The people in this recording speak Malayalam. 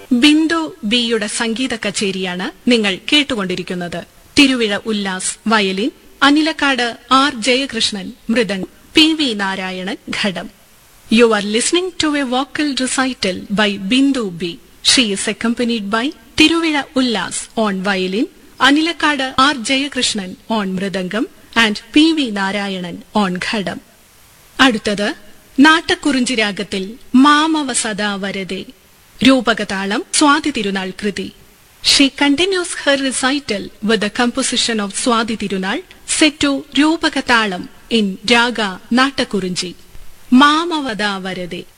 ബിന്ദു ബിയുടെ സംഗീത കച്ചേരിയാണ് നിങ്ങൾ കേട്ടുകൊണ്ടിരിക്കുന്നത് Thiruvizha Ullas violin Anilakkad R Jayakrishnan mridang P V Narayanan ghatam you are listening to a vocal recital by Bindu B she is accompanied by Thiruvizha Ullas on violin Anilakkad R Jayakrishnan on mridangam and P V Narayanan on ghatam അടുത്തത് നാട്ടക്കുറിഞ്ചി രാഗത്തിൽ മാമവ സദാ വരതെ രൂപകതാളം സ്വാതി തിരുനാൾ കൃതി she continues her recital with the composition of Swathi Thirunal set to Rupakatalam in raga Nattakurinji മാമവദാ വരതെ